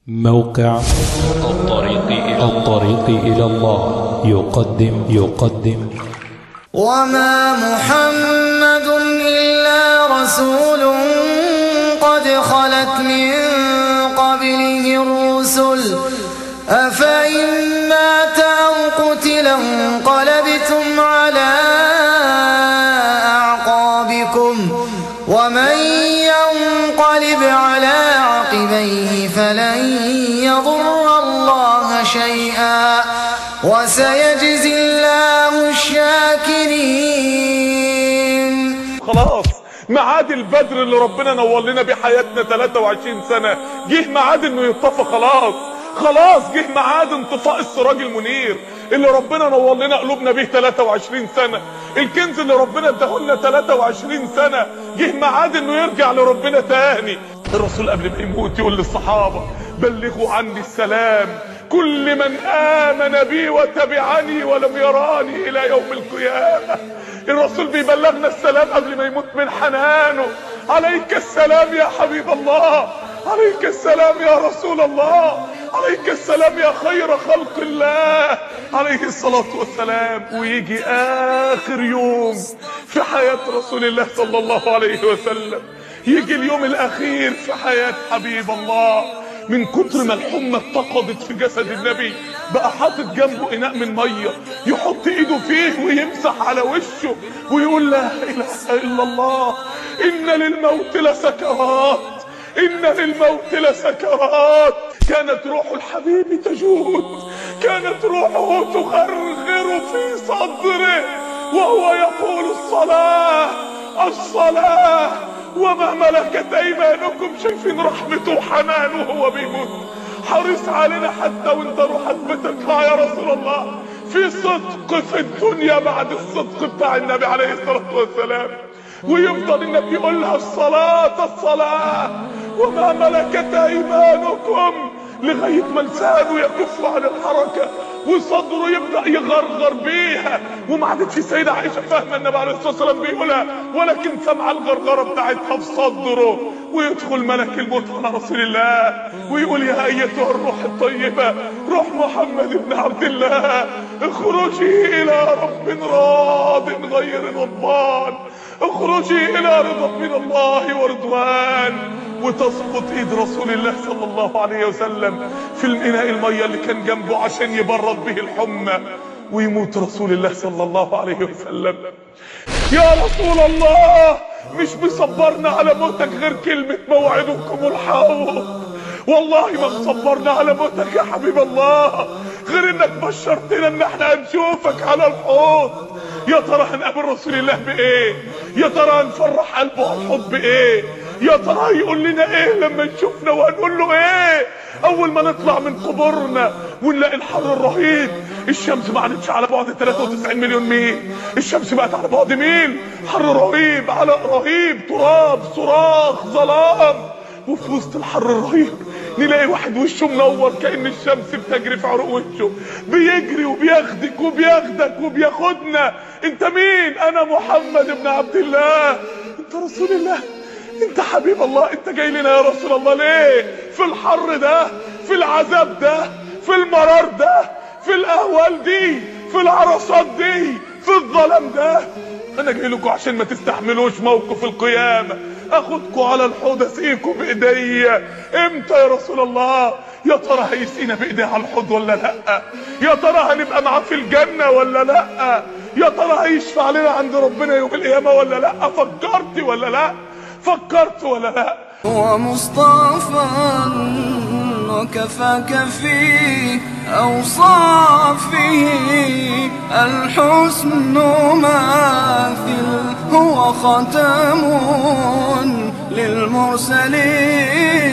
موقع الطريق إلى الطريق إلى الله يقدم يقدم وما محمد إلا رسول قد خلت من قبله الرسل أفإن مات أو قتلا انقلبتم على أعقابكم ومن ينقلب على عقبيه فلن يضر الله شيئا وسيجزي الله الشاكرين خلاص ميعاد البدر اللي ربنا نور لنا بيه حياتنا 23 سنة جه ميعاد انه يطفى خلاص خلاص جه ميعاد انطفاء السراج المنير اللي ربنا نور لنا قلوبنا بيه 23 سنة الكنز اللي ربنا اداهولنا 23 سنة جه ميعاد انه يرجع لربنا تاني الرسول قبل ما يموت يقول للصحابة بلغوا عني السلام كل من آمن بي وتبعني ولم يراني إلى يوم القيامة الرسول بيبلغنا السلام قبل ما يموت من حنانه عليك السلام يا حبيب الله عليك السلام يا رسول الله عليك السلام يا خير خلق الله عليه الصلاة والسلام ويجي آخر يوم في حياة رسول الله صلى الله عليه وسلم يجي اليوم الأخير في حياة حبيب الله من كتر ما الحمى اتقضت في جسد النبي بقى حاطط جنبه اناء من ميه يحط ايده فيه ويمسح على وشه ويقول لا اله الا الله ان للموت لسكرات ان للموت لسكرات كانت روح الحبيب تجود كانت روحه تغرغر في صدره وهو يقول الصلاه الصلاه وما ملكت ايمانكم شايفين رحمته وحنانه وهو بيموت حريص علينا حتى وانت روحك بتطلع يا رسول الله في صدق في الدنيا بعد الصدق بتاع النبي عليه الصلاة والسلام ويفضل النبي يقول لها الصلاة الصلاة وما ملكت ايمانكم لغاية ما لسانه يكف عن الحركة وصدره يبدأ يغرغر بيها وما عادتش السيدة عائشة فاهمة النبي عليه الصلاة والسلام بيقولها ولكن سمع الغرغرة بتاعتها في صدره ويدخل ملك الموت على رسول الله ويقول يا أيتها الروح الطيبة روح محمد بن عبد الله اخرجي إلى رب راض غير غضبان اخرجي إلى رضا من الله ورضوان وتسقط ايد رسول الله صلى الله عليه وسلم في الاناء الميه اللي كان جنبه عشان يبرد به الحمى ويموت رسول الله صلى الله عليه وسلم يا رسول الله مش مصبرنا على موتك غير كلمة موعدكم الحوض والله ما مصبرنا على موتك يا حبيب الله غير انك بشرتنا ان احنا هنشوفك على الحوض يا ترى هنقابل رسول الله بايه يا ترى هنفرح قلبه على الحب بايه يا ترى يقول لنا ايه لما نشوفنا وهنقول له ايه اول ما نطلع من قبورنا ونلاقي الحر الرهيب الشمس ما عادتش على بعد 93 مليون ميل الشمس بقت على بعد ميل حر رهيب علق رهيب تراب صراخ ظلام وفي وسط الحر الرهيب نلاقي واحد وشه منور كأن الشمس بتجري في عروق وشه بيجري وبياخدك وبياخدك وبياخدنا انت مين انا محمد بن عبد الله انت رسول الله انت حبيب الله انت جاي لنا يا رسول الله ليه في الحر ده في العذاب ده في المرار ده في الاهوال دي في العرصات دي في الظلام ده انا جاي لكم عشان ما تستحملوش موقف القيامه اخدكم على الحوض اسقيكم بايديا امتى يا رسول الله يا ترى هيسقينا بايديه على الحوض ولا لا يا ترى هنبقى معاه في الجنه ولا لا يا ترى هيشفع لنا عند ربنا يوم القيامه ولا لا فكرت ولا لا فكرت ولا لا هو مصطفى وكفاك في أوصافه الحسن ماثل هو ختم للمرسلين